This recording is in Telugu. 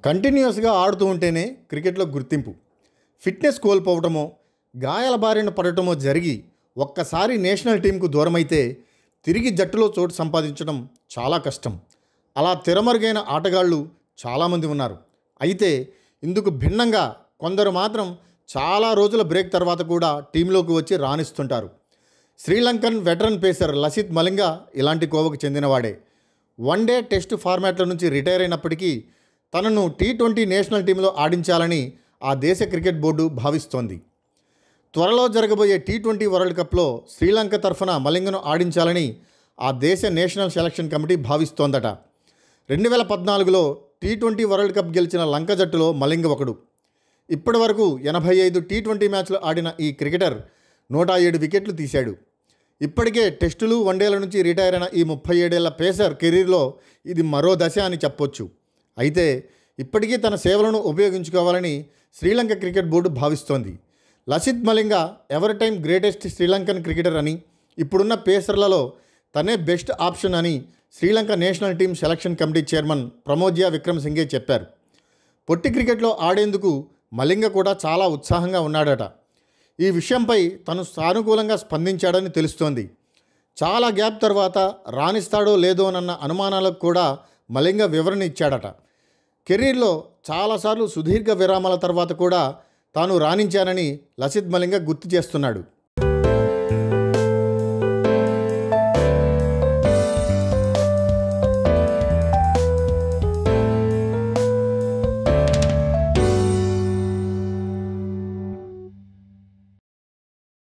కంటిన్యూస్గా ఆడుతూ ఉంటేనే క్రికెట్లో గుర్తింపు ఫిట్నెస్ కోల్పోవటమో గాయాల బారిన పడటమో జరిగి ఒక్కసారి నేషనల్ టీంకు దూరమైతే తిరిగి జట్టులో చోటు సంపాదించడం చాలా కష్టం అలా తెరమరుగైన ఆటగాళ్ళు చాలామంది ఉన్నారు అయితే ఇందుకు భిన్నంగా కొందరు మాత్రం చాలా రోజుల బ్రేక్ తర్వాత కూడా టీంలోకి వచ్చి రాణిస్తుంటారు శ్రీలంకన్ వెటరన్ పేసర్ లసిత్ మలింగ ఇలాంటి కోవకు చెందినవాడే వన్డే టెస్ట్ ఫార్మాట్ల నుంచి రిటైర్ అయినప్పటికీ తనను టీ ట్వంటీ నేషనల్ టీంలో ఆడించాలని ఆ దేశ క్రికెట్ బోర్డు భావిస్తోంది త్వరలో జరగబోయే టీ ట్వంటీ వరల్డ్ కప్లో శ్రీలంక తరఫున మలింగను ఆడించాలని ఆ దేశ నేషనల్ సెలక్షన్ కమిటీ భావిస్తోందట రెండు వేల పద్నాలుగులో టీ ట్వంటీ వరల్డ్ కప్ గెలిచిన లంక జట్టులో మలింగ ఒకడు ఇప్పటి వరకు ఎనభై ఐదు టీ ట్వంటీ మ్యాచ్లు ఆడిన ఈ క్రికెటర్ నూట ఏడు వికెట్లు తీశాడు ఇప్పటికే టెస్టులు వన్డేల నుంచి రిటైర్ అయిన ఈ ముప్పై ఏడేళ్ల పేసర్ కెరీర్లో ఇది మరో దశ అని చెప్పొచ్చు అయితే ఇప్పటికీ తన సేవలను ఉపయోగించుకోవాలని శ్రీలంక క్రికెట్ బోర్డు భావిస్తోంది లసిత్ మలింగ ఎవరి టైం గ్రేటెస్ట్ శ్రీలంకన్ క్రికెటర్ అని ఇప్పుడున్న పేసర్లలో తనే బెస్ట్ ఆప్షన్ అని Sri Lanka national team selection committee chairman Pramodya Wickramasinghe చెప్పారు పొట్టి క్రికెట్లో ఆడేందుకు మలింగ కూడా చాలా ఉత్సాహంగా ఉన్నాడట ఈ విషయంపై తను సానుకూలంగా స్పందించాడని తెలుస్తోంది చాలా గ్యాప్ తర్వాత రాణిస్తాడో లేదోనన్న అనుమానాలకు కూడా మలింగ వివరణ ఇచ్చాడట కెరీర్లో చాలాసార్లు సుదీర్ఘ విరామాల తర్వాత కూడా తాను రాణించానని లసిత్ మలింగ గుర్తు చేస్తున్నాడు